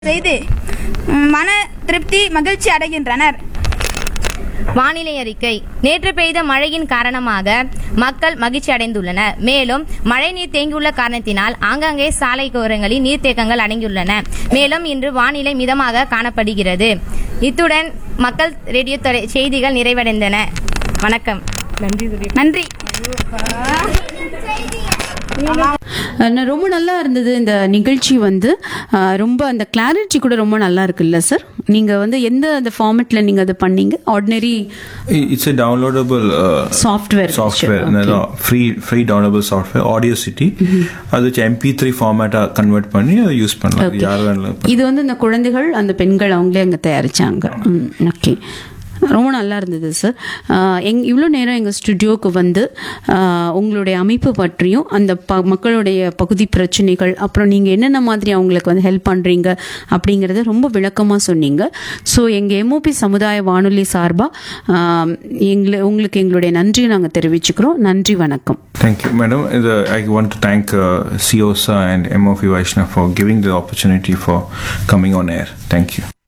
செய்து ம், மன திருப்தி மகிழ்ச்சி அடைகின்றனர் வானிலை அறிக்கை நேற்று பெய்த மழையின் காரணமாக மக்கள் மகிழ்ச்சி அடைந்துள்ளனர் மேலும் மழைநீர் தேங்கியுள்ள காரணத்தினால் ஆங்காங்கே சாலை ஓரங்களில் நீர்த்தேக்கங்கள் அடங்கியுள்ளன மேலும் இன்று வானிலை மிதமாக காணப்படுகிறது இத்துடன் மக்கள் ரேடியோ தொலை- செய்திகள் நிறைவடைந்தன வணக்கம் நன்றி அஹ் ரொம்ப நல்லா இருந்தது இந்த நிகழ்ச்சி வந்து அஹ் ரொம்ப அந்த கிளாரிட்டி கூட ரொம்ப நல்லா இருக்குல்ல சார் நீங்க வந்து எந்த அந்த ஃபார்மேட்ல நீங்க அதை பண்ணீங்க ordinary It's a downloadable uh, Software. software. Okay. No, free free downloadable software. Audio City. அது வச்சு MP3 ஃபார்மேட்டா கன்வெர்ட் பண்ணி அதை யூஸ் பண்ணலாம் யார் வேணாலும் இது வந்து இந்த குழந்தைகள் அந்த பெண்கள் அவங்களே அங்கே தயாரிச்சாங்க ஓகே ரொம்ப நல்லா இருந்தது சார் எங் இவ்வளோ நேரம் எங்கள் ஸ்டுடியோவுக்கு வந்து ஆஹ், உங்களுடைய அமைப்பு பற்றியும் அந்த ப மக்களுடைய பகுதி பிரச்சனைகள் அப்புறம் நீங்கள் என்னென்ன மாதிரி அவங்களுக்கு வந்து ஹெல்ப் பண்ணுறீங்க அப்படிங்கிறத ரொம்ப விளக்கமாக சொன்னீங்க ஸோ எங்கள் எம்ஓபி சமுதாய வானொலி சார்பாக எங்களை உங்களுக்கு எங்களுடைய நன்றியை நாங்கள் தெரிவிச்சுக்கிறோம் நன்றி வணக்கம் Thank you, madam. The, I want to thank uh, CIOSA and MOF Vaishnav for giving the opportunity for coming on air. Thank you.